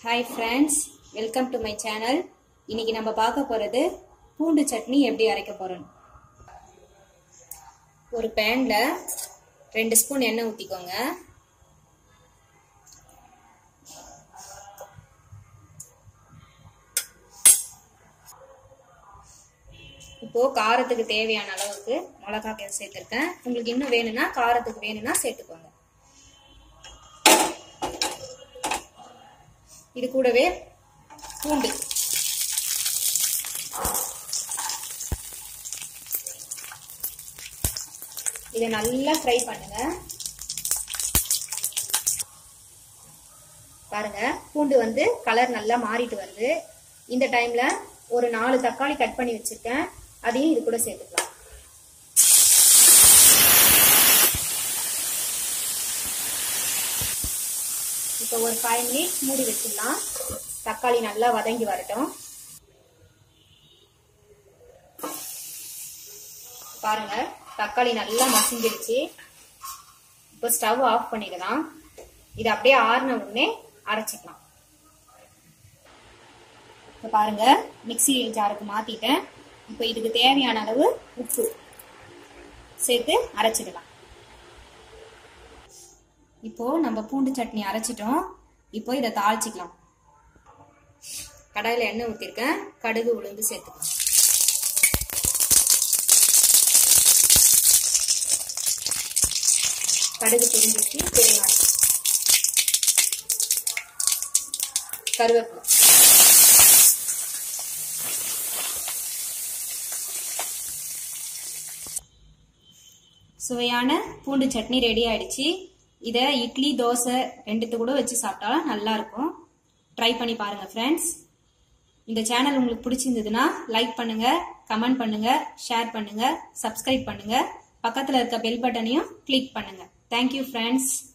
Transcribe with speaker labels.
Speaker 1: hi friends welcome to my channel இன்னைக்கு நம்ம பார்க்க போகிறது பூண்டு சட்னி எப்படி அரைக்க போகிறோம் ஒரு பேனில் ரெண்டு ஸ்பூன் எண்ணெய் ஊற்றிக்கோங்க இப்போ காரத்துக்கு தேவையான அளவுக்கு மிளகா சேர்த்துருக்கேன் உங்களுக்கு இன்னும் வேணும்னா காரத்துக்கு வேணும்னா சேர்த்துக்கோங்க இது கூடவே பூண்டு இதை நல்லா ஃப்ரை பண்ணுங்க பாருங்க பூண்டு வந்து கலர் நல்லா மாறிட்டு வருது இந்த டைம்ல ஒரு நாலு தக்காளி கட் பண்ணி வச்சிருக்கேன் அதையும் இது கூட சேர்த்துக்கலாம் இப்போ ஒரு ஃபைவ் மினிட்ஸ் மூடி வச்சிடலாம் தக்காளி நல்லா வதங்கி வரட்டும் பாருங்க தக்காளி நல்லா மசிஞ்சிருச்சு இப்போ ஸ்டவ் ஆஃப் பண்ணிடலாம் இது அப்படியே ஆறின உடனே அரைச்சிக்கலாம் இப்போ பாருங்க மிக்சி ஜாருக்கு மாத்திட்டேன் இப்போ இதுக்கு தேவையான அளவு உப்பு சேர்த்து அரைச்சிடலாம் இப்போ நம்ம பூண்டு சட்னி அரைச்சிட்டோம் இப்போ இதை தாளிச்சிக்கலாம் கடாயில் எண்ணெய் ஊற்றிருக்கேன் கடுகு உளுந்து சேர்த்துக்கலாம் கடுகு தெரிஞ்சிச்சு பெருங்காயம் கருவேப்பிலை சுவையான பூண்டு சட்னி ரெடி ஆயிடுச்சு இதை இட்லி தோசை ரெண்டுத்து கூட வச்சு சாப்பிட்டாலும் நல்லா இருக்கும் ட்ரை பண்ணி பாருங்க ஃப்ரெண்ட்ஸ் இந்த சேனல் உங்களுக்கு பிடிச்சிருந்ததுன்னா லைக் பண்ணுங்க கமெண்ட் பண்ணுங்க ஷேர் பண்ணுங்க சப்ஸ்கிரைப் பண்ணுங்க பக்கத்தில் இருக்க பெல் பட்டனையும் கிளிக் பண்ணுங்க தேங்க்யூ ஃப்ரெண்ட்ஸ்